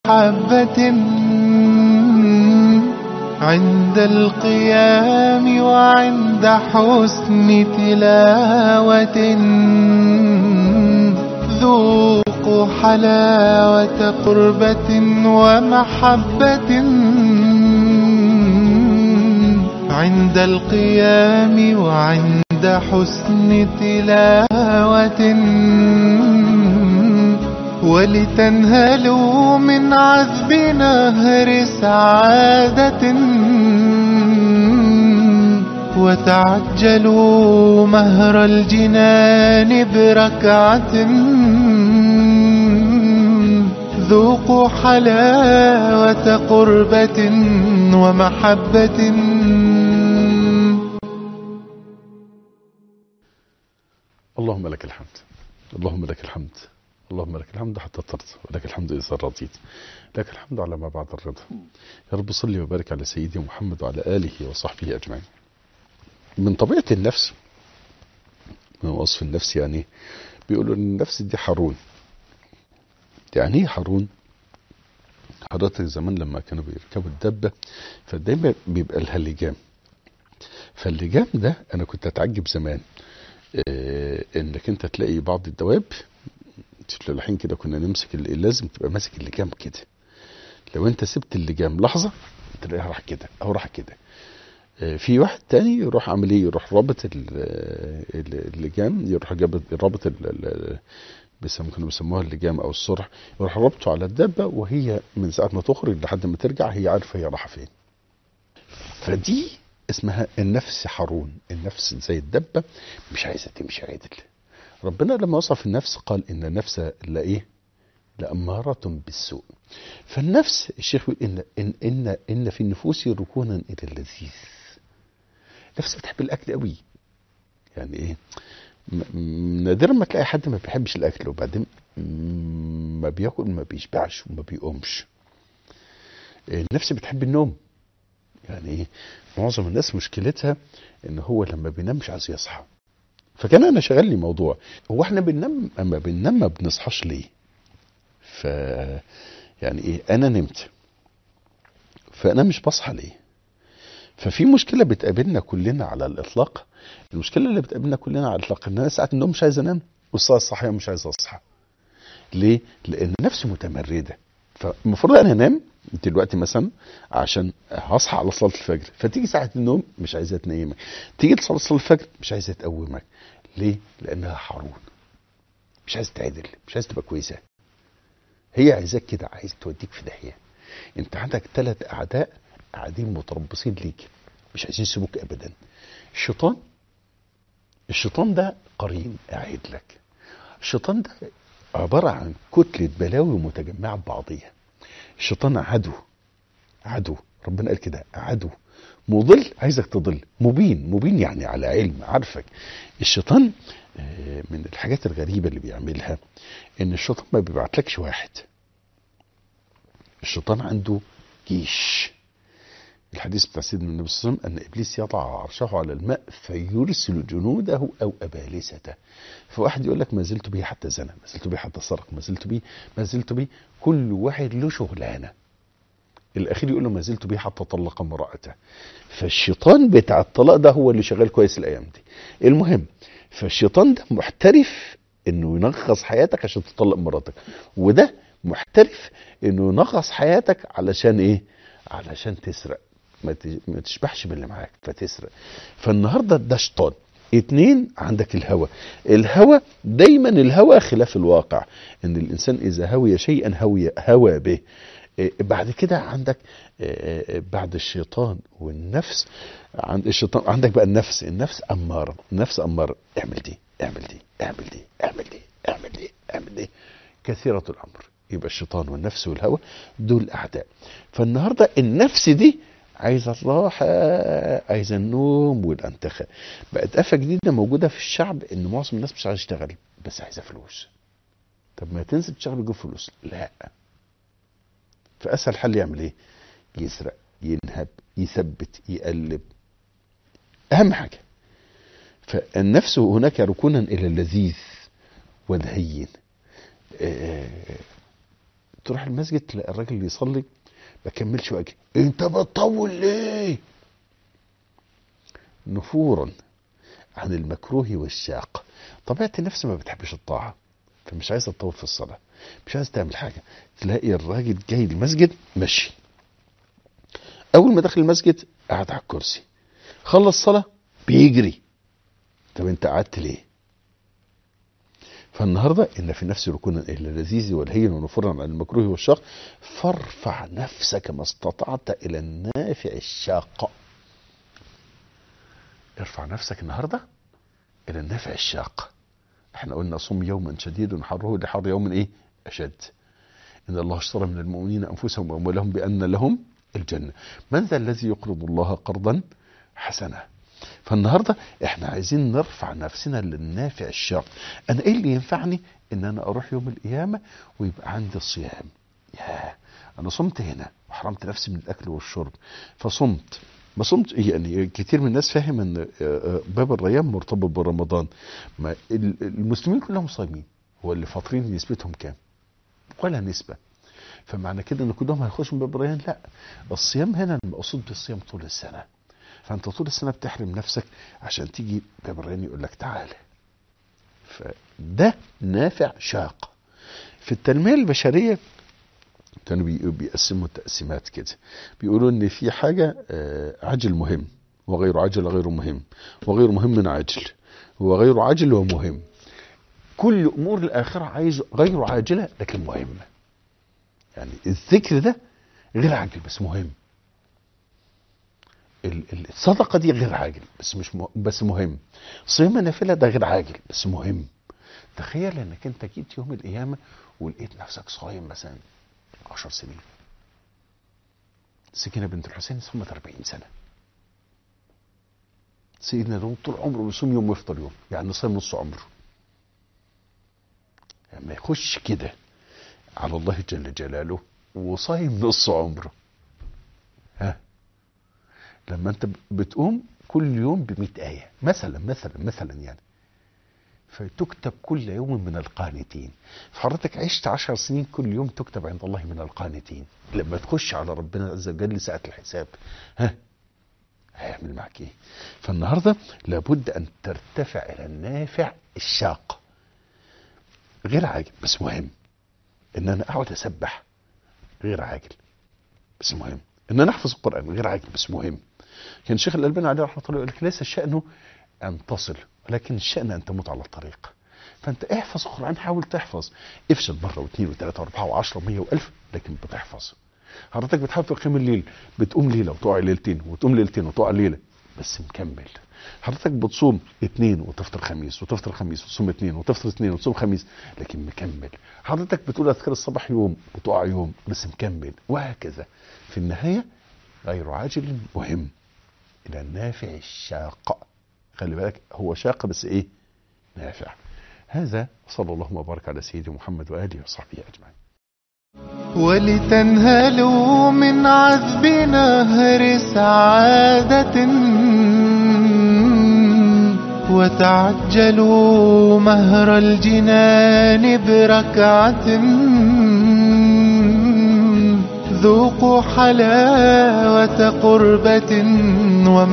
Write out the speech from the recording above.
ومحبة عند القيام وعند حسن تلاوة ذوقوا حلاوة قربة ومحبة عند القيام وعند حسن تلاوة ولتنهلوا من عذب نهر سعادة وتعجلوا مهر الجنان بركعة ذوقوا حلاوة قربة ومحبة اللهم لك الحمد اللهم لك الحمد اللهم لك الحمد حتى ترضى ولك الحمد إذا رضيت لك الحمد على ما بعد الرضا يا رب صل وبارك على سيدنا محمد وعلى آله وصحبه أجمعين من طبيعة النفس من وصف النفس يعني بيقولوا ان النفس دي حرون يعني ايه حرون حضرتك زمان لما كانوا بيركبوا الدبة فدايما بيبقى لها لجام فاللجام ده انا كنت اتعجب زمان آه انك انت تلاقي بعض الدواب الحين كده كنا نمسك ال- لازم تبقى ماسك اللجام كده لو انت سبت اللجام لحظة تلاقيها راح كده او راح كده آه، في واحد تاني يروح عامل ايه يروح رابط ال- ال- اللجام يروح جاب رابط ال- ال- بيسموه كانوا بيسموها اللجام او السرح يروح رابطه على الدابه وهي من ساعه ما تخرج لحد ما ترجع هي عارفه هي رايحه فين فدي اسمها النفس حرون النفس زي الدبه مش عايزه تمشي عدل ربنا لما وصف النفس قال ان النفس لا ايه لأمارة بالسوء فالنفس الشيخ يقول إن, إن, إن, إن في النفوس ركونا إلى اللذيذ نفس بتحب الأكل قوي يعني إيه م- م- نادرا ما تلاقي حد ما بيحبش الأكل وبعدين م- ما بياكل ما بيشبعش وما بيقومش النفس بتحب النوم يعني إيه معظم الناس مشكلتها إن هو لما بينام مش عايز يصحى فكان انا شغال لي موضوع هو احنا بننام اما بننام ما بنصحاش ليه ف يعني ايه انا نمت فانا مش بصحى ليه ففي مشكله بتقابلنا كلنا على الاطلاق المشكله اللي بتقابلنا كلنا على الاطلاق ان انا ساعه النوم مش عايز انام والساعه الصحيه مش عايز اصحى ليه لان نفسي متمرده فالمفروض انا انام دلوقتي مثلا عشان هصحى على صلاه الفجر فتيجي ساعه النوم مش عايزه تنيمك تيجي تصلي صلاه الفجر مش عايزه تقومك ليه لانها حرون مش عايز تعدل مش عايز تبقى كويسه هي عايزاك كده عايز توديك في داهيه انت عندك ثلاث اعداء قاعدين متربصين ليك مش عايزين يسيبوك ابدا الشيطان الشيطان ده قرين قاعد لك الشيطان ده عبارة عن كتلة بلاوي متجمعة ببعضيها الشيطان عدو عدو ربنا قال كده عدو مضل عايزك تضل مبين مبين يعني على علم عارفك الشيطان آه، من الحاجات الغريبة اللي بيعملها ان الشيطان ما بيبعتلكش واحد الشيطان عنده جيش الحديث بتاع سيدنا النبي صلى الله عليه وسلم ان ابليس يضع عرشه على الماء فيرسل جنوده او ابالسته فواحد يقول لك ما زلت به حتى زنى ما زلت به حتى سرق ما زلت به ما زلت به كل واحد له شغلانه الاخير يقول له ما زلت به حتى طلق امراته فالشيطان بتاع الطلاق ده هو اللي شغال كويس الايام دي المهم فالشيطان ده محترف انه ينغص حياتك عشان تطلق مراتك وده محترف انه ينغص حياتك علشان ايه علشان تسرق ما ت- ما تشبعش باللي معاك فتسرق فالنهارده ده شيطان اتنين عندك الهوى الهوى دايما الهوى خلاف الواقع ان الانسان اذا هوي شيئا هوي هوى به إيه، بعد كده عندك إيه، إيه، بعد الشيطان والنفس عند الشيطان عندك بقى النفس النفس اماره النفس اماره اعمل دي اعمل دي اعمل دي اعمل دي اعمل دي اعمل دي كثيره الامر يبقى الشيطان والنفس والهوى دول اعداء فالنهارده النفس دي عايزه الراحه عايزه النوم والانتخاء بقت آفة جديدة موجودة في الشعب إن معظم الناس مش عايزة تشتغل بس عايزة فلوس طب ما تنزل تشتغل وتجيب فلوس لا فأسهل حل يعمل إيه؟ يسرق ينهب يثبت يقلب أهم حاجة فالنفس هناك ركونا إلى اللذيذ والهين آه، تروح المسجد تلاقي الراجل اللي يصلي ما كملش واجه انت بتطول ليه نفورا عن المكروه والشاق طبيعة النفس ما بتحبش الطاعة فمش عايز تطول في الصلاة مش عايز تعمل حاجة تلاقي الراجل جاي المسجد مشي أول ما دخل المسجد قعد على الكرسي خلص صلاة بيجري طب أنت قعدت ليه؟ فالنهارده ان في النفس ركونا الى اللذيذ والهين ونفورا عن المكروه والشاق فارفع نفسك ما استطعت الى النافع الشاق ارفع نفسك النهارده الى النافع الشاق احنا قلنا صم يوما شديد حره لحر يوم ايه اشد ان الله اشترى من المؤمنين انفسهم واموالهم بان لهم الجنه من ذا الذي يقرض الله قرضا حسنا فالنهارده احنا عايزين نرفع نفسنا للنافع الشاق انا ايه اللي ينفعني ان انا اروح يوم القيامه ويبقى عندي صيام يا انا صمت هنا وحرمت نفسي من الاكل والشرب فصمت ما صمت يعني كتير من الناس فاهم ان باب الريان مرتبط برمضان ما المسلمين كلهم صايمين هو اللي فاطرين نسبتهم كام ولا نسبه فمعنى كده ان كلهم هيخشوا من باب الريان لا الصيام هنا المقصود بالصيام طول السنه فانت طول السنه بتحرم نفسك عشان تيجي باب الريان يقول لك تعالى فده نافع شاق في التنميه البشريه كانوا بيقسموا التقسيمات كده بيقولوا ان في حاجه عجل مهم وغير عجل غير مهم وغير مهم من عاجل وغير عاجل ومهم كل امور الاخره عايز غير عاجله لكن مهمه يعني الذكر ده غير عاجل بس مهم الصدقه دي غير عاجل بس مش مهم بس مهم صيام النافله ده غير عاجل بس مهم تخيل انك انت جيت يوم القيامه ولقيت نفسك صايم مثلا 10 سنين سكينه بنت الحسين صمت 40 سنه سيدنا داود طول عمره بيصوم يوم ويفطر يوم يعني صايم نص عمره لما يعني يخش كده على الله جل جلاله وصايم نص عمره ها لما انت بتقوم كل يوم ب آية مثلا مثلا مثلا يعني فتكتب كل يوم من القانتين فحضرتك عشت عشر سنين كل يوم تكتب عند الله من القانتين لما تخش على ربنا عز وجل ساعة الحساب ها هيعمل معك ايه فالنهاردة لابد ان ترتفع الى النافع الشاق غير عاجل بس مهم ان انا اقعد اسبح غير عاجل بس مهم ان انا احفظ القران غير عاجل بس مهم كان الشيخ الالباني عليه رحمه الله يقول لك ليس شانه ان تصل ولكن الشان ان تموت على الطريق فانت احفظ القران حاول تحفظ افشل مره واثنين وثلاثه واربعه وعشره ومية والف لكن بتحفظ حضرتك بتحاول تقيم الليل بتقوم ليله وتقع ليلتين وتقوم ليلتين وتقع ليله بس مكمل حضرتك بتصوم اثنين وتفطر خميس وتفطر خميس وتصوم اثنين وتفطر اثنين وتصوم خميس لكن مكمل حضرتك بتقول اذكار الصباح يوم وتقع يوم بس مكمل وهكذا في النهايه غير عاجل مهم الى النافع الشاق خلي بالك هو شاق بس ايه نافع هذا صلى الله وبارك على سيدنا محمد واله وصحبه اجمعين ولتنهلوا من عذب نهر سعادة وتعجلوا مهر الجنان بركعة ذوقوا حلاوة قربة